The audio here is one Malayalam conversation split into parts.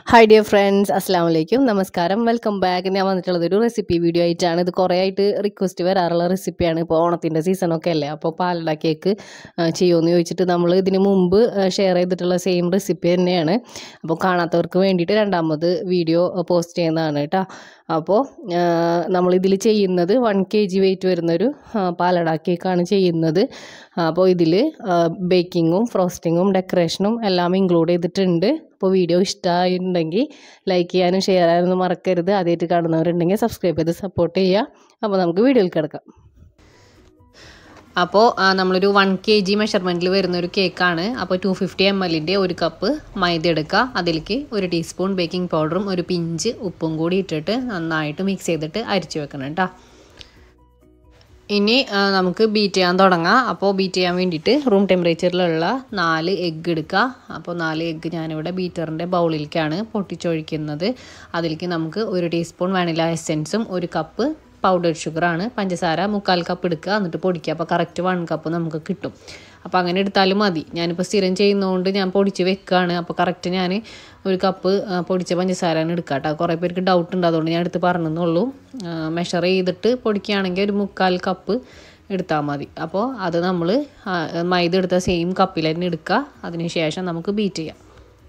ഹായ് ഡിയർ ഫ്രണ്ട്സ് അസ്സാം വലൈക്കും നമസ്കാരം വെൽക്കം ബാക്ക് ഞാൻ വന്നിട്ടുള്ളത് ഒരു റെസിപ്പി വീഡിയോ ആയിട്ടാണ് ഇത് കുറേ ആയിട്ട് റിക്വസ്റ്റ് വരാറുള്ള റെസിപ്പിയാണ് ഇപ്പോൾ ഓണത്തിൻ്റെ സീസണൊക്കെ അല്ലേ അപ്പോൾ പാലട കേക്ക് ചെയ്യുമെന്ന് ചോദിച്ചിട്ട് നമ്മൾ ഇതിന് മുമ്പ് ഷെയർ ചെയ്തിട്ടുള്ള സെയിം റെസിപ്പി തന്നെയാണ് അപ്പോൾ കാണാത്തവർക്ക് വേണ്ടിയിട്ട് രണ്ടാമത് വീഡിയോ പോസ്റ്റ് ചെയ്യുന്നതാണ് കേട്ടോ അപ്പോൾ നമ്മളിതിൽ ചെയ്യുന്നത് വൺ കെ ജി വെയിറ്റ് വരുന്നൊരു ആ, പാലട കേക്കാണ് ചെയ്യുന്നത് അപ്പോൾ ഇതിൽ ബേക്കിങ്ങും ഫ്രോസ്റ്റിങ്ങും ഡെക്കറേഷനും എല്ലാം ഇൻക്ലൂഡ് ചെയ്തിട്ടുണ്ട് അപ്പോൾ വീഡിയോ ഇഷ്ടമായിട്ടുണ്ടെങ്കിൽ ലൈക്ക് ചെയ്യാനും ഷെയർ ചെയ്യാനൊന്നും മറക്കരുത് ആദ്യമായിട്ട് കാണുന്നവരുണ്ടെങ്കിൽ സബ്സ്ക്രൈബ് ചെയ്ത് സപ്പോർട്ട് ചെയ്യുക അപ്പോൾ നമുക്ക് വീഡിയോയിൽ കിടക്കാം അപ്പോൾ ആ, നമ്മളൊരു വൺ കെ ജി മെഷർമെൻറ്റിൽ വരുന്ന ഒരു കേക്കാണ് അപ്പോൾ ടു ഫിഫ്റ്റി എം എല്ലിൻ്റെ ഒരു കപ്പ് മൈദ എടുക്കുക അതിലേക്ക് ഒരു ടീസ്പൂൺ ബേക്കിംഗ് പൗഡറും ഒരു പിഞ്ച് ഉപ്പും കൂടി ഇട്ടിട്ട് നന്നായിട്ട് മിക്സ് ചെയ്തിട്ട് അരിച്ചു വെക്കണം കേട്ടോ ഇനി ആ, നമുക്ക് ബീറ്റ് ചെയ്യാൻ തുടങ്ങാം അപ്പോൾ ബീറ്റ് ചെയ്യാൻ വേണ്ടിയിട്ട് റൂം ടെമ്പറേച്ചറിലുള്ള നാല് എഗ്ഗ് എടുക്കുക അപ്പോൾ നാല് എഗ്ഗ് ഞാനിവിടെ ബീറ്ററിൻ്റെ ബൗളിലേക്കാണ് പൊട്ടിച്ചൊഴിക്കുന്നത് അതിലേക്ക് നമുക്ക് ഒരു ടീസ്പൂൺ വാനില എസെൻസും ഒരു കപ്പ് പൗഡേർഡ് ഷുഗറാണ് പഞ്ചസാര മുക്കാൽ കപ്പ് എടുക്കുക എന്നിട്ട് പൊടിക്കുക അപ്പോൾ കറക്റ്റ് വൺ കപ്പ് നമുക്ക് കിട്ടും അപ്പോൾ അങ്ങനെ എടുത്താലും മതി ഞാനിപ്പോൾ സ്ഥിരം ചെയ്യുന്നതുകൊണ്ട് ഞാൻ പൊടിച്ച് വെക്കുകയാണ് അപ്പോൾ കറക്റ്റ് ഞാൻ ഒരു കപ്പ് ആ, പൊടിച്ച പഞ്ചസാരയാണ് എടുക്കുക കേട്ടോ കുറേ പേർക്ക് ഡൗട്ട് ഉണ്ട് അതുകൊണ്ട് ഞാൻ എടുത്ത് പറഞ്ഞെന്നുള്ളൂ മെഷർ ചെയ്തിട്ട് പൊടിക്കുകയാണെങ്കിൽ ഒരു മുക്കാൽ കപ്പ് എടുത്താൽ മതി അപ്പോൾ അത് നമ്മൾ മൈദ എടുത്ത സെയിം കപ്പിൽ തന്നെ എടുക്കുക അതിന് ശേഷം നമുക്ക് ബീറ്റ് ചെയ്യാം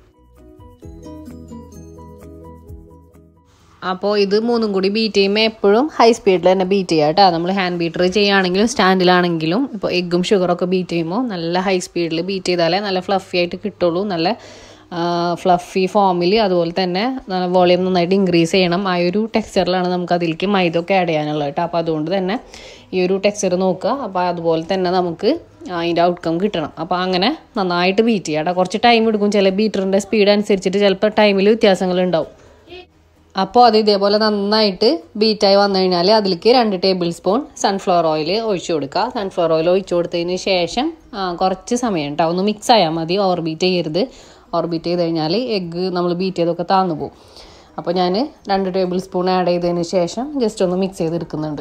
അപ്പോൾ ഇത് മൂന്നും കൂടി ബീറ്റ് ചെയ്യുമ്പോൾ എപ്പോഴും ഹൈ സ്പീഡിൽ തന്നെ ബീറ്റ് ചെയ്യുക കേട്ടോ നമ്മൾ ഹാൻഡ് ബീറ്റർ ചെയ്യുകയാണെങ്കിലും സ്റ്റാൻഡിലാണെങ്കിലും ഇപ്പോൾ എഗ്ഗും ഷുഗറൊക്കെ ബീറ്റ് ചെയ്യുമ്പോൾ നല്ല ഹൈ സ്പീഡിൽ ബീറ്റ് ചെയ്താലേ നല്ല ഫ്ലഫി ആയിട്ട് കിട്ടുള്ളൂ നല്ല ഫ്ലഫി ഫോമിൽ അതുപോലെ തന്നെ വോളിയം നന്നായിട്ട് ഇൻക്രീസ് ചെയ്യണം ആ ഒരു ടെക്സ്ചറിലാണ് നമുക്ക് അതിലേക്ക് മൈദ ഒക്കെ ആഡ് ചെയ്യാനുള്ളത് കേട്ടോ അപ്പോൾ അതുകൊണ്ട് തന്നെ ഈ ഒരു ടെക്സ്ചർ നോക്കുക അപ്പോൾ അതുപോലെ തന്നെ നമുക്ക് അതിൻ്റെ ഔട്ട്കം കിട്ടണം അപ്പോൾ അങ്ങനെ നന്നായിട്ട് ബീറ്റ് ചെയ്യുക കേട്ടോ കുറച്ച് ടൈം എടുക്കും ചില ബീറ്ററിൻ്റെ സ്പീഡ് അനുസരിച്ചിട്ട് ചിലപ്പോൾ ടൈമിൽ വ്യത്യാസങ്ങൾ ഉണ്ടാവും അപ്പോൾ അത് ഇതേപോലെ നന്നായിട്ട് ബീറ്റായി വന്നു കഴിഞ്ഞാൽ അതിലേക്ക് രണ്ട് ടേബിൾ സ്പൂൺ സൺഫ്ലവർ ഓയിൽ ഒഴിച്ചു കൊടുക്കുക സൺഫ്ലവർ ഓയിൽ ഒഴിച്ചു കൊടുത്തതിന് ശേഷം ആ, കുറച്ച് സമയം ഉണ്ടാവും ഒന്ന് മിക്സ് ആയാൽ മതി ഓവർ ബീറ്റ് ചെയ്യരുത് ഓവർ ബീറ്റ് ചെയ്ത് കഴിഞ്ഞാൽ എഗ്ഗ് നമ്മൾ ബീറ്റ് ചെയ്തൊക്കെ താന്നു പോകും അപ്പോൾ ഞാൻ രണ്ട് ടേബിൾ സ്പൂൺ ആഡ് ചെയ്തതിന് ശേഷം ജസ്റ്റ് ഒന്ന് മിക്സ് ചെയ്തെടുക്കുന്നുണ്ട്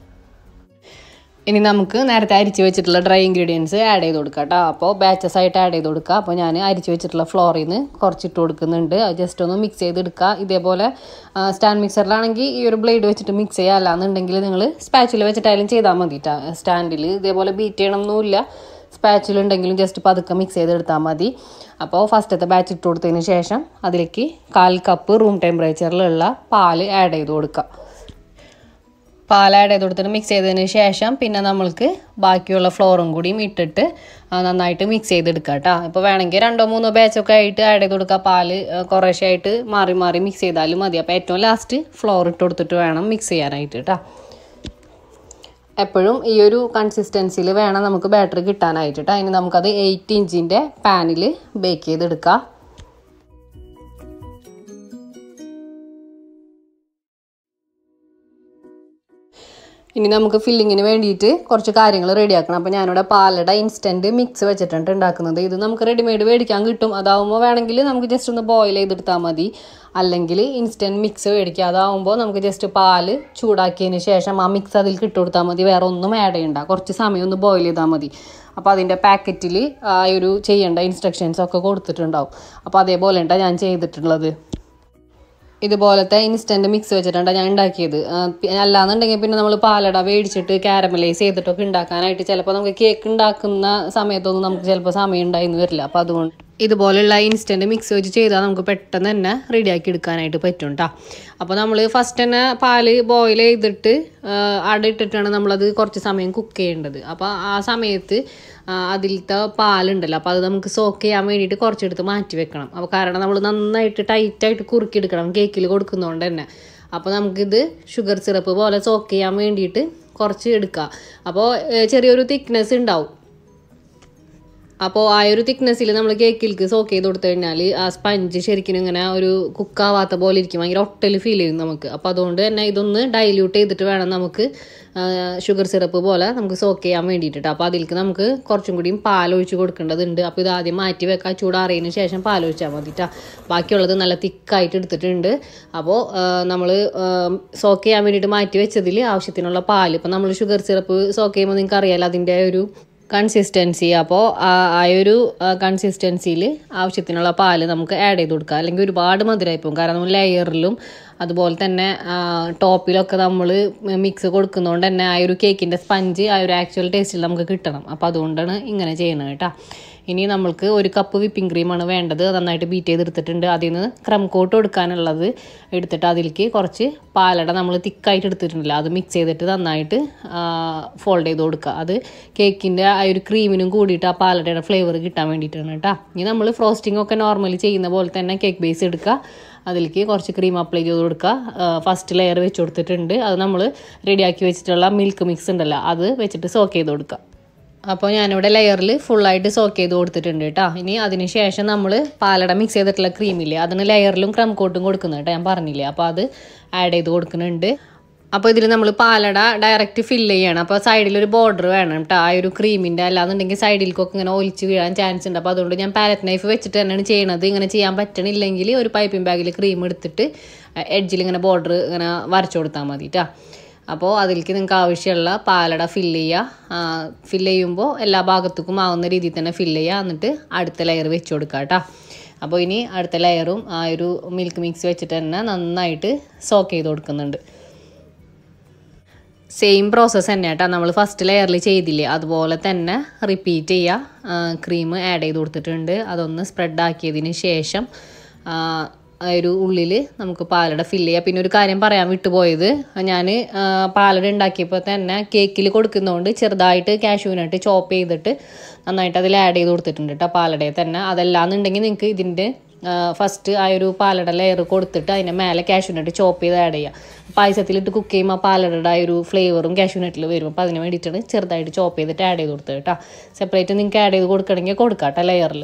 ഇനി നമുക്ക് നേരത്തെ അരിച്ച് വെച്ചിട്ടുള്ള ഡ്രൈ ഇൻഗ്രീഡിയൻസ് ആഡ് ചെയ്ത് കൊടുക്കാം കേട്ടോ അപ്പോൾ ബാച്ചസ് ആയിട്ട് ആഡ് ചെയ്ത് കൊടുക്കുക അപ്പോൾ ഞാൻ അരിച്ച് വെച്ചിട്ടുള്ള ഫ്ലോറിൽ നിന്ന് കുറച്ചിട്ട് കൊടുക്കുന്നുണ്ട് അത് ജസ്റ്റ് ഒന്ന് മിക്സ് ചെയ്തെടുക്കുക ഇതേപോലെ സ്റ്റാൻഡ് മിക്സറിലാണെങ്കിൽ ഈ ഒരു ബ്ലേഡ് വെച്ചിട്ട് മിക്സ് ചെയ്യുക അല്ലാന്നുണ്ടെങ്കിൽ നിങ്ങൾ സ്പാച്ചിൽ വെച്ചിട്ടായാലും ചെയ്താൽ മതി ട്ടാ സ്റ്റാൻഡിൽ ഇതേപോലെ ബീറ്റ് ചെയ്യണമെന്നില്ല സ്പാച്ചിൽ ഉണ്ടെങ്കിലും ജസ്റ്റ് പതുക്കെ മിക്സ് ചെയ്തെടുത്താൽ മതി അപ്പോൾ ഫസ്റ്റത്തെ ബാച്ച് ഇട്ട് കൊടുത്തതിന് ശേഷം അതിലേക്ക് കാൽ കപ്പ് റൂം ടെമ്പറേച്ചറിലുള്ള പാല് ആഡ് ചെയ്ത് കൊടുക്കുക പാൽ ആഡ് ചെയ്ത് കൊടുത്തിട്ട് മിക്സ് ചെയ്തതിന് ശേഷം പിന്നെ നമ്മൾക്ക് ബാക്കിയുള്ള ഫ്ലോറും കൂടിയും ഇട്ടിട്ട് ആ, നന്നായിട്ട് മിക്സ് ചെയ്തെടുക്കുക കേട്ടോ ഇപ്പോൾ വേണമെങ്കിൽ രണ്ടോ മൂന്നോ ബാച്ചൊക്കെ ആയിട്ട് ആഡ് ചെയ്ത് കൊടുക്കുക പാല് ആ, കുറേശ്ശെ ആയിട്ട് മാറി മാറി മിക്സ് ചെയ്താലും മതി അപ്പോൾ ഏറ്റവും ലാസ്റ്റ് ഫ്ലോർ ഇട്ട് കൊടുത്തിട്ട് വേണം മിക്സ് ചെയ്യാനായിട്ട് കേട്ടോ എപ്പോഴും ഈ ഒരു കൺസിസ്റ്റൻസിയിൽ വേണം നമുക്ക് ബാറ്ററി കിട്ടാനായിട്ട് കേട്ടോ അതിന് നമുക്കത് എയ്റ്റ് ഇഞ്ചിൻ്റെ പാനിൽ ബേക്ക് ചെയ്തെടുക്കാം ഇനി നമുക്ക് ഫില്ലിങ്ങിന് വേണ്ടിയിട്ട് കുറച്ച് കാര്യങ്ങൾ റെഡിയാക്കണം അപ്പോൾ ഞാനിവിടെ പാലട ഇൻസ്റ്റൻറ്റ് മിക്സ് വെച്ചിട്ടുണ്ട് ഉണ്ടാക്കുന്നത് ഇത് നമുക്ക് റെഡിമെയ്ഡ് മേടിക്കാൻ കിട്ടും അതാവുമ്പോൾ വേണമെങ്കിൽ നമുക്ക് ജസ്റ്റ് ഒന്ന് ബോയിൽ ചെയ്തെടുത്താൽ മതി അല്ലെങ്കിൽ ഇൻസ്റ്റൻറ്റ് മിക്സ് മേടിക്കുക അതാവുമ്പോൾ നമുക്ക് ജസ്റ്റ് പാല് ചൂടാക്കിയതിന് ശേഷം ആ മിക്സ് അതിൽ ഇട്ട് കൊടുത്താൽ മതി വേറെ ഒന്നും ആഡ് ചെയ്യണ്ട കുറച്ച് സമയം ഒന്ന് ബോയിൽ ചെയ്താൽ മതി അപ്പോൾ അതിൻ്റെ പാക്കറ്റിൽ ആ ഒരു ചെയ്യേണ്ട ഇൻസ്ട്രക്ഷൻസ് ഒക്കെ കൊടുത്തിട്ടുണ്ടാവും അപ്പോൾ അതേപോലെ ഉണ്ടാണ് ഞാൻ ചെയ്തിട്ടുള്ളത് ഇതുപോലത്തെ ഇൻസ്റ്റൻറ്റ് മിക്സ് വെച്ചിട്ടാണ് ഞാൻ ഉണ്ടാക്കിയത് ആ, പി- അല്ലാന്നുണ്ടെങ്കിൽ പിന്നെ നമ്മൾ പാലട മേടിച്ചിട്ട് കാരമലൈസ് ചെയ്തിട്ടൊക്കെ ഉണ്ടാക്കാനായിട്ട് ചിലപ്പോൾ നമുക്ക് കേക്ക് ഉണ്ടാക്കുന്ന സമയത്തൊന്നും നമുക്ക് ചിലപ്പോൾ സമയം ഉണ്ടായിന്ന് വരില്ല അപ്പോൾ അതുകൊണ്ട് ഇതുപോലുള്ള ഇൻസ്റ്റൻറ്റ് മിക്സ് വെച്ച് ചെയ്താൽ നമുക്ക് പെട്ടെന്ന് തന്നെ റെഡിയാക്കി എടുക്കാനായിട്ട് പറ്റും കേട്ടോ അപ്പോൾ നമ്മൾ ഫസ്റ്റ് തന്നെ പാല് ബോയിൽ ചെയ്തിട്ട് ആ, അട ഇട്ടിട്ടാണ് നമ്മളത് കുറച്ച് സമയം കുക്ക് ചെയ്യേണ്ടത് അപ്പോൾ ആ സമയത്ത് ആ, അതിലത്തെ പാലുണ്ടല്ലോ അപ്പോൾ അത് നമുക്ക് സോക്ക് ചെയ്യാൻ വേണ്ടിയിട്ട് കുറച്ചെടുത്ത് മാറ്റി വെക്കണം അപ്പോൾ കാരണം നമ്മൾ നന്നായിട്ട് ടൈറ്റായിട്ട് കുറുക്കിയെടുക്കണം കേക്കിൽ കൊടുക്കുന്നതുകൊണ്ട് തന്നെ അപ്പോൾ നമുക്കിത് ഷുഗർ സിറപ്പ് പോലെ സോക്ക് ചെയ്യാൻ വേണ്ടിയിട്ട് കുറച്ച് എടുക്കുക അപ്പോൾ ഏ, ചെറിയൊരു തിക്നെസ് ഉണ്ടാവും അപ്പോൾ ആ ഒരു തിക്നെസ്സിൽ നമ്മൾ കേക്കിലേക്ക് സോക്ക് ചെയ്ത് കൊടുത്തു കഴിഞ്ഞാൽ ആ സ്പഞ്ച് ശരിക്കും ഇങ്ങനെ ഒരു കുക്കാവാത്ത പോലെ ഇരിക്കും ഭയങ്കര ഒട്ടൽ ഫീൽ ചെയ്യും നമുക്ക് അപ്പോൾ അതുകൊണ്ട് തന്നെ ഇതൊന്ന് ഡൈല്യൂട്ട് ചെയ്തിട്ട് വേണം നമുക്ക് ഷുഗർ സിറപ്പ് പോലെ നമുക്ക് സോക്ക് ചെയ്യാൻ വേണ്ടിയിട്ട് അപ്പോൾ അതിലേക്ക് നമുക്ക് കുറച്ചും കൂടിയും പാലൊഴിച്ച് കൊടുക്കേണ്ടതുണ്ട് അപ്പോൾ ഇത് ആദ്യം മാറ്റി വെക്കാം ചൂടാറിയതിന് ശേഷം പാലൊഴിച്ചാൽ മതിട്ടാ ബാക്കിയുള്ളത് നല്ല തിക്കായിട്ട് എടുത്തിട്ടുണ്ട് അപ്പോൾ നമ്മൾ സോക്ക് ചെയ്യാൻ വേണ്ടിയിട്ട് മാറ്റി വെച്ചതിൽ ആവശ്യത്തിനുള്ള പാൽ ഇപ്പം നമ്മൾ ഷുഗർ സിറപ്പ് സോക്ക് ചെയ്യുമ്പോൾ നിങ്ങൾക്ക് അറിയാലോ അതിൻ്റെ ഒരു കൺസിസ്റ്റൻസി അപ്പോൾ ആ ഒരു കൺസിസ്റ്റൻസിയിൽ ആവശ്യത്തിനുള്ള പാല് നമുക്ക് ആഡ് ചെയ്ത് കൊടുക്കുക അല്ലെങ്കിൽ ഒരുപാട് മധുരമായി പോകും കാരണം ലെയറിലും അതുപോലെ തന്നെ ടോപ്പിലൊക്കെ നമ്മൾ മിക്സ് കൊടുക്കുന്നതുകൊണ്ട് തന്നെ ആ ഒരു കേക്കിൻ്റെ സ്പഞ്ച് ആ ഒരു ആക്ച്വൽ ടേസ്റ്റിൽ നമുക്ക് കിട്ടണം അപ്പോൾ അതുകൊണ്ടാണ് ഇങ്ങനെ ചെയ്യുന്നത് കേട്ടോ ഇനി നമ്മൾക്ക് ഒരു കപ്പ് വിപ്പിംഗ് ക്രീമാണ് വേണ്ടത് നന്നായിട്ട് ബീറ്റ് ചെയ്തെടുത്തിട്ടുണ്ട് അതിൽ നിന്ന് ക്രം കോട്ട് കൊടുക്കാനുള്ളത് എടുത്തിട്ട് അതിലേക്ക് കുറച്ച് പാലട നമ്മൾ തിക്കായിട്ട് എടുത്തിട്ടുണ്ടല്ലോ അത് മിക്സ് ചെയ്തിട്ട് നന്നായിട്ട് ഫോൾഡ് ചെയ്ത് കൊടുക്കുക അത് കേക്കിൻ്റെ ആ ഒരു ക്രീമിനും കൂടിയിട്ട് ആ പാലടയുടെ ഫ്ലേവർ കിട്ടാൻ വേണ്ടിയിട്ടാണ് കേട്ടോ ഇനി നമ്മൾ ഫ്രോസ്റ്റിംഗ് ഒക്കെ നോർമലി ചെയ്യുന്ന പോലെ തന്നെ കേക്ക് ബേസ് എടുക്കുക അതിലേക്ക് കുറച്ച് ക്രീം അപ്ലൈ ചെയ്ത് കൊടുക്കുക ഫസ്റ്റ് ലെയർ വെച്ച് കൊടുത്തിട്ടുണ്ട് അത് നമ്മൾ റെഡിയാക്കി വെച്ചിട്ടുള്ള മിൽക്ക് മിക്സ് ഉണ്ടല്ലോ അത് വെച്ചിട്ട് സോക്ക് ചെയ്ത് കൊടുക്കുക അപ്പോൾ ഞാനിവിടെ ലെയറിൽ ഫുള്ളായിട്ട് സോക്ക് ചെയ്ത് കൊടുത്തിട്ടുണ്ട് കേട്ടോ ഇനി അതിന് ശേഷം നമ്മൾ പാലട മിക്സ് ചെയ്തിട്ടുള്ള ക്രീമില്ലേ അതിന് ലെയറിലും ക്രം കോട്ടും കൊടുക്കുന്നത് കേട്ടോ ഞാൻ പറഞ്ഞില്ലേ അപ്പോൾ അത് ആഡ് ചെയ്ത് കൊടുക്കുന്നുണ്ട് അപ്പോൾ ഇതിൽ നമ്മൾ പാലട ഡയറക്റ്റ് ഫില്ല് ചെയ്യണം അപ്പോൾ സൈഡിൽ ഒരു ബോർഡർ വേണം കേട്ടോ ആ ഒരു ക്രീമിൻ്റെ അല്ലാന്നുണ്ടെങ്കിൽ സൈഡിലേക്കൊക്കെ ഇങ്ങനെ ഒലിച്ച് വീഴാൻ ചാൻസ് ഉണ്ട് അപ്പോൾ അതുകൊണ്ട് ഞാൻ പാലറ്റ് നൈഫ് വെച്ചിട്ട് തന്നെയാണ് ചെയ്യണത് ഇങ്ങനെ ചെയ്യാൻ പറ്റണില്ലെങ്കിൽ ഒരു പൈപ്പിംഗ് ബാഗിൽ ക്രീം എടുത്തിട്ട് എഡ്ജിൽ ഇങ്ങനെ ബോർഡർ ഇങ്ങനെ വരച്ചു കൊടുത്താൽ മതി കേട്ടോ അപ്പോൾ അതിലേക്ക് നിങ്ങൾക്ക് ആവശ്യമുള്ള പാലട ഫില്ല് ചെയ്യുക ഫില്ല് ചെയ്യുമ്പോൾ എല്ലാ ഭാഗത്തേക്കും ആവുന്ന രീതിയിൽ തന്നെ ഫില്ല് ചെയ്യുക എന്നിട്ട് അടുത്ത ലെയർ വെച്ച് കൊടുക്കുക കേട്ടോ അപ്പോൾ ഇനി അടുത്ത ലെയറും ആ ഒരു മിൽക്ക് മിക്സ് വെച്ചിട്ട് തന്നെ നന്നായിട്ട് സോക്ക് ചെയ്ത് കൊടുക്കുന്നുണ്ട് സെയിം പ്രോസസ്സ് തന്നെ കേട്ടോ നമ്മൾ ഫസ്റ്റ് ലെയറിൽ ചെയ്തില്ലേ അതുപോലെ തന്നെ റിപ്പീറ്റ് ചെയ്യുക ക്രീം ആഡ് ചെയ്ത് കൊടുത്തിട്ടുണ്ട് അതൊന്ന് സ്പ്രെഡ് ആക്കിയതിന് ശേഷം ഒരു ഉള്ളിൽ നമുക്ക് പാലട ഫില്ല് ചെയ്യാം പിന്നെ ഒരു കാര്യം പറയാൻ വിട്ടുപോയത് ഞാൻ പാലട ഉണ്ടാക്കിയപ്പോൾ തന്നെ കേക്കിൽ കൊടുക്കുന്നതുകൊണ്ട് ചെറുതായിട്ട് കാഷ്യൂനട്ട് ചോപ്പ് ചെയ്തിട്ട് നന്നായിട്ട് അതിൽ ആഡ് ചെയ്ത് കൊടുത്തിട്ടുണ്ട് കേട്ടോ പാലടയെ തന്നെ അതല്ലാന്നുണ്ടെങ്കിൽ നിങ്ങൾക്ക് ഇതിൻ്റെ ഫസ്റ്റ് ആ ഒരു പാലട ലെയർ കൊടുത്തിട്ട് അതിൻ്റെ മേലെ കാഷ്യൂനട്ട് ചോപ്പ് ചെയ്ത് ആഡ് ചെയ്യുക പായസത്തിലിട്ട് കുക്ക് ചെയ്യുമ്പോൾ ആ പാലടയുടെ ആ ഒരു ഫ്ലേവറും കാഷ്യൂനട്ടിൽ വരും അപ്പോൾ അതിന് വേണ്ടിയിട്ടാണ് ചെറുതായിട്ട് ചോപ്പ് ചെയ്തിട്ട് ആഡ് ചെയ്ത് കൊടുത്തത് കേട്ടോ സെപ്പറേറ്റ് നിങ്ങൾക്ക് ആഡ് ചെയ്ത് കൊടുക്കണമെങ്കിൽ കൊടുക്കാം കേട്ടോ ലെയറിൽ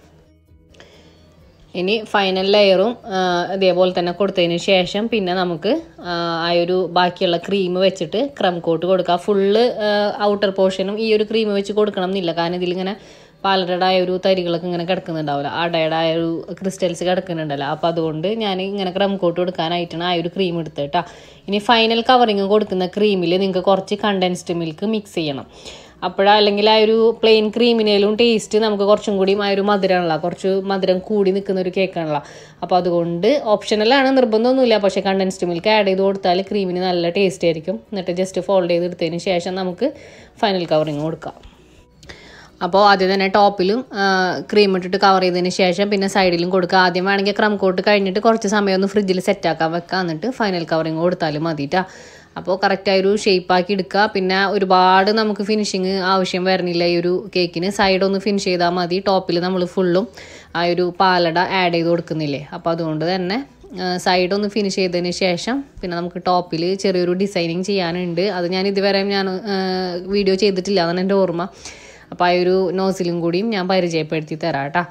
ഇനി ഫൈനൽ ലെയറും ഇതേപോലെ തന്നെ കൊടുത്തതിന് ശേഷം പിന്നെ നമുക്ക് ആ ഒരു ബാക്കിയുള്ള ക്രീം വെച്ചിട്ട് ക്രം കോട്ട് കൊടുക്കുക ഫുള്ള് ഔട്ടർ പോർഷനും ഈ ഒരു ക്രീം വെച്ച് കൊടുക്കണം എന്നില്ല കാരണം ഇതിലിങ്ങനെ പാലടയുടെ ആ ഒരു തരികളൊക്കെ ഇങ്ങനെ കിടക്കുന്നുണ്ടാവില്ല അടയുടെ ആ ഒരു ക്രിസ്റ്റൽസ് കിടക്കുന്നുണ്ടല്ലോ അപ്പോൾ അതുകൊണ്ട് ഞാൻ ഇങ്ങനെ ക്രം കോട്ട് കൊടുക്കാനായിട്ടാണ് ആ ഒരു ക്രീം എടുത്തത് കേട്ടോ ഇനി ഫൈനൽ കവറിങ് കൊടുക്കുന്ന ക്രീമിൽ നിങ്ങൾക്ക് കുറച്ച് കണ്ടൻസ്ഡ് മിൽക്ക് മിക്സ് ചെയ്യണം അപ്പോഴാ അല്ലെങ്കിൽ ആ ഒരു പ്ലെയിൻ ക്രീമിനേലും ടേസ്റ്റ് നമുക്ക് കുറച്ചും കൂടി ആ ഒരു മധുരമുള്ള കുറച്ച് മധുരം കൂടി നിൽക്കുന്ന ഒരു കേക്കാണല്ലോ അപ്പോൾ അതുകൊണ്ട് ഓപ്ഷണലാണ് നിർബന്ധമൊന്നുമില്ല പക്ഷേ കണ്ടൻസ്ഡ് മിൽക്ക് ആഡ് ചെയ്ത് കൊടുത്താൽ ക്രീമിന് നല്ല ടേസ്റ്റ് ആയിരിക്കും എന്നിട്ട് ജസ്റ്റ് ഫോൾഡ് ചെയ്ത് എടുത്തതിന് ശേഷം നമുക്ക് ഫൈനൽ കവറിങ് കൊടുക്കാം അപ്പോൾ ആദ്യം തന്നെ ടോപ്പിലും ക്രീം ഇട്ടിട്ട് കവർ ചെയ്തതിന് ശേഷം പിന്നെ സൈഡിലും കൊടുക്കുക ആദ്യം വേണമെങ്കിൽ ക്രം കോട്ട് കഴിഞ്ഞിട്ട് കുറച്ച് സമയം ഒന്ന് ഫ്രിഡ്ജിൽ സെറ്റാക്കാൻ വെക്കുക എന്നിട്ട് ഫൈനൽ കവറിങ് കൊടുത്താലും മതിട്ടാ അപ്പോൾ കറക്റ്റായ ഒരു ഷേപ്പാക്കി എടുക്കുക പിന്നെ ഒരുപാട് നമുക്ക് ഫിനിഷിങ് ആവശ്യം വരണില്ല ഈ ഒരു കേക്കിന് സൈഡ് ഒന്ന് ഫിനിഷ് ചെയ്താൽ മതി ടോപ്പിൽ നമ്മൾ ഫുള്ളും ആ ഒരു പാലട ആഡ് ചെയ്ത് കൊടുക്കുന്നില്ലേ അപ്പോൾ അതുകൊണ്ട് തന്നെ സൈഡ് ഒന്ന് ഫിനിഷ് ചെയ്തതിന് ശേഷം പിന്നെ നമുക്ക് ടോപ്പിൽ ചെറിയൊരു ഡിസൈനിങ് ചെയ്യാനുണ്ട് അത് ഞാൻ ഇതുവരെ ഞാൻ വീഡിയോ ചെയ്തിട്ടില്ല അതാണ് എൻ്റെ ഓർമ്മ അപ്പോൾ ആ ഒരു നോസിലും കൂടിയും ഞാൻ പരിചയപ്പെടുത്തി തരാം കേട്ടോ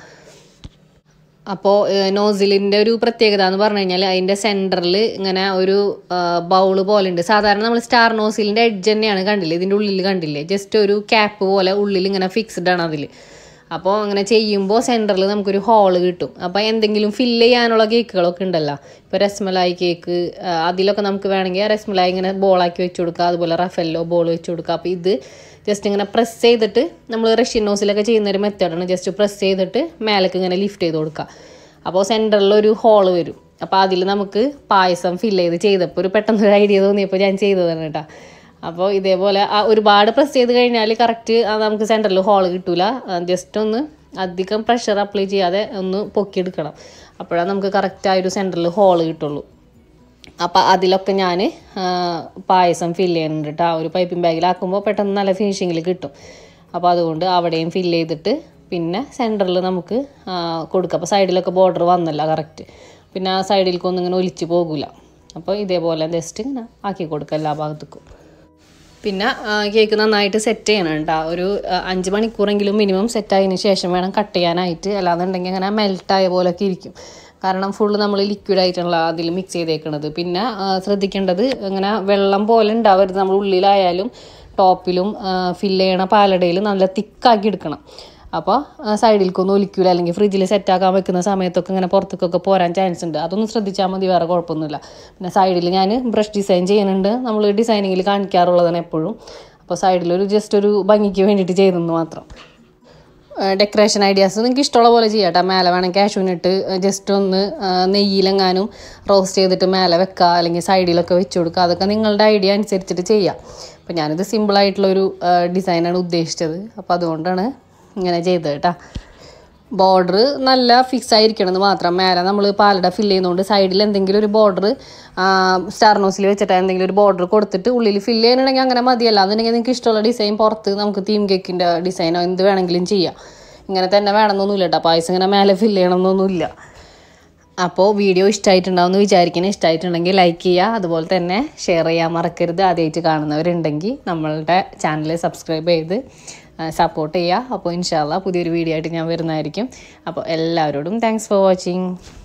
അപ്പോൾ നോസിലിൻ്റെ ഒരു പ്രത്യേകത എന്ന് പറഞ്ഞു കഴിഞ്ഞാൽ അതിൻ്റെ സെൻറ്ററിൽ ഇങ്ങനെ ഒരു ബൗള് പോലെ ഉണ്ട് സാധാരണ നമ്മൾ സ്റ്റാർ നോസിലിൻ്റെ എഡ്ജ് തന്നെയാണ് കണ്ടില്ലേ ഇതിൻ്റെ ഉള്ളിൽ കണ്ടില്ലേ ജസ്റ്റ് ഒരു ക്യാപ്പ് പോലെ ഉള്ളിൽ ഇങ്ങനെ ഫിക്സ്ഡ് ആണ് അതിൽ അപ്പോൾ അങ്ങനെ ചെയ്യുമ്പോൾ സെൻറ്ററിൽ നമുക്കൊരു ഹോള് കിട്ടും അപ്പോൾ എന്തെങ്കിലും ഫില്ല് ചെയ്യാനുള്ള കേക്കുകളൊക്കെ ഉണ്ടല്ലോ ഇപ്പോൾ രസ്മലായി കേക്ക് അതിലൊക്കെ നമുക്ക് വേണമെങ്കിൽ രസ്മലായി ഇങ്ങനെ ബോളാക്കി വെച്ച് കൊടുക്കുക അതുപോലെ റഫെല്ലോ ബോൾ വെച്ച് കൊടുക്കുക അപ്പോൾ ഇത് ജസ്റ്റ് ഇങ്ങനെ പ്രസ് ചെയ്തിട്ട് നമ്മൾ റഷ്യൻ നോസിലൊക്കെ ചെയ്യുന്ന ഒരു മെത്തേഡാണ് ജസ്റ്റ് പ്രസ് ചെയ്തിട്ട് മേലേക്ക് ഇങ്ങനെ ലിഫ്റ്റ് ചെയ്ത് കൊടുക്കുക അപ്പോൾ സെൻറ്ററിൽ ഒരു ഹോള് വരും അപ്പോൾ അതിൽ നമുക്ക് പായസം ഫില്ല് ചെയ്ത് ചെയ്തപ്പോൾ ഒരു പെട്ടെന്ന് ഒരു ഐഡിയ തോന്നിയപ്പോൾ ഞാൻ ചെയ്തതാണ് കേട്ടോ അപ്പോൾ ഇതേപോലെ ഒരുപാട് പ്രസ് ചെയ്ത് കഴിഞ്ഞാൽ കറക്റ്റ് നമുക്ക് സെൻറ്ററിൽ ഹോൾ കിട്ടൂല ജസ്റ്റ് ഒന്ന് അധികം പ്രഷർ അപ്ലൈ ചെയ്യാതെ ഒന്ന് പൊക്കിയെടുക്കണം അപ്പോഴാണ് നമുക്ക് കറക്റ്റ് ആ ഒരു സെൻറ്ററിൽ ഹോൾ കിട്ടുള്ളൂ അപ്പോൾ അതിലൊക്കെ ഞാൻ പായസം ഫില്ല് ചെയ്യുന്നുണ്ട് കേട്ടോ ആ ഒരു പൈപ്പിംഗ് ബാഗിലാക്കുമ്പോൾ പെട്ടെന്ന് നല്ല ഫിനിഷിങ്ങിൽ കിട്ടും അപ്പോൾ അതുകൊണ്ട് അവിടെയും ഫില്ല് ചെയ്തിട്ട് പിന്നെ സെൻറ്ററിൽ നമുക്ക് കൊടുക്കാം അപ്പോൾ സൈഡിലൊക്കെ ബോർഡർ വന്നല്ല കറക്റ്റ് പിന്നെ ആ സൈഡിലേക്കൊന്നും ഇങ്ങനെ ഒലിച്ച് പോകില്ല അപ്പോൾ ഇതേപോലെ ജസ്റ്റ് ഇങ്ങനെ ആക്കി കൊടുക്കുക എല്ലാ ഭാഗത്തേക്കും പിന്നെ കേക്ക് നന്നായിട്ട് സെറ്റ് ചെയ്യണം കേട്ടോ ഒരു അഞ്ച് മണിക്കൂറെങ്കിലും മിനിമം സെറ്റ് ആയതിനു ശേഷം വേണം കട്ട് ചെയ്യാനായിട്ട് അല്ലാന്നുണ്ടെങ്കിൽ അങ്ങനെ മെൽട്ടായ പോലൊക്കെ ഇരിക്കും കാരണം ഫുള്ള് നമ്മൾ ലിക്വിഡ് ആയിട്ടുള്ള അതിൽ മിക്സ് ചെയ്തേക്കണത് പിന്നെ ശ്രദ്ധിക്കേണ്ടത് ഇങ്ങനെ വെള്ളം പോലെ ഉണ്ടാവരുത് നമ്മൾ ഉള്ളിലായാലും ടോപ്പിലും ഫില്ല് ചെയ്യണ പാലടയിൽ നല്ല തിക്കാക്കി എടുക്കണം അപ്പോൾ സൈഡിലേക്കൊന്നും ഒലിക്കൂല അല്ലെങ്കിൽ ഫ്രിഡ്ജിൽ സെറ്റാക്കാൻ വെക്കുന്ന സമയത്തൊക്കെ ഇങ്ങനെ പുറത്തേക്കൊക്കെ പോരാൻ ചാൻസ് ഉണ്ട് അതൊന്നും ശ്രദ്ധിച്ചാൽ മതി വേറെ കുഴപ്പമൊന്നുമില്ല പിന്നെ സൈഡിൽ ഞാൻ ബ്രഷ് ഡിസൈൻ ചെയ്യുന്നുണ്ട് നമ്മൾ ഡിസൈനിങ്ങിൽ കാണിക്കാറുള്ളതാണ് എപ്പോഴും അപ്പോൾ സൈഡിലൊരു ജസ്റ്റ് ഒരു ഭംഗിക്ക് വേണ്ടിയിട്ട് ചെയ്തെന്ന് മാത്രം ഡെക്കറേഷൻ ഐഡിയാസ് നിങ്ങൾക്ക് ഇഷ്ടമുള്ള പോലെ ചെയ്യാം കേട്ടോ മേലെ വേണമെങ്കിൽ കാശുവിനിട്ട് ജസ്റ്റ് ഒന്ന് ആ, നെയ്യിലെങ്ങാനും റോസ്റ്റ് ചെയ്തിട്ട് മേലെ വെക്കുക അല്ലെങ്കിൽ സൈഡിലൊക്കെ വെച്ച് കൊടുക്കുക അതൊക്കെ നിങ്ങളുടെ ഐഡിയ അനുസരിച്ചിട്ട് ചെയ്യാം അപ്പോൾ ഞാനിത് സിമ്പിളായിട്ടുള്ളൊരു ഡിസൈനാണ് ഉദ്ദേശിച്ചത് അപ്പോൾ അതുകൊണ്ടാണ് ഇങ്ങനെ ചെയ്തത് കേട്ടോ ബോർഡർ നല്ല ഫിക്സ് ആയിരിക്കണം എന്ന് മാത്രം മേലെ നമ്മൾ പാലട ഫില്ല് ചെയ്യുന്നതുകൊണ്ട് സൈഡിൽ എന്തെങ്കിലും ഒരു ബോർഡർ സ്റ്റാർ നോസിൽ വെച്ചിട്ട് എന്തെങ്കിലും ഒരു ബോർഡർ കൊടുത്തിട്ട് ഉള്ളിൽ ഫില്ല് ചെയ്യാനുണ്ടെങ്കിൽ അങ്ങനെ മതിയല്ല അതുണ്ടെങ്കിൽ നിങ്ങൾക്ക് ഇഷ്ടമുള്ള ഡിസൈൻ പുറത്ത് നമുക്ക് തീം കേക്കിൻ്റെ ഡിസൈനോ എന്ത് വേണമെങ്കിലും ചെയ്യാം ഇങ്ങനെ തന്നെ വേണമെന്നൊന്നുമില്ല കേട്ടോ പായസം ഇങ്ങനെ മേലെ ഫില്ല് ചെയ്യണമെന്നൊന്നുമില്ല അപ്പോൾ വീഡിയോ ഇഷ്ടമായിട്ടുണ്ടാവുമെന്ന് വിചാരിക്കുന്നത് ഇഷ്ടമായിട്ടുണ്ടെങ്കിൽ ലൈക്ക് ചെയ്യുക അതുപോലെ തന്നെ ഷെയർ ചെയ്യാൻ മറക്കരുത് ആദ്യമായിട്ട് കാണുന്നവരുണ്ടെങ്കിൽ നമ്മളുടെ ചാനൽ സബ്സ്ക്രൈബ് ചെയ്ത് സപ്പോർട്ട് ചെയ്യുക അപ്പോൾ ഇൻഷാല്ല പുതിയൊരു വീഡിയോ ആയിട്ട് ഞാൻ വരുന്നതായിരിക്കും അപ്പോൾ എല്ലാവരോടും താങ്ക്സ് ഫോർ വാച്ചിങ്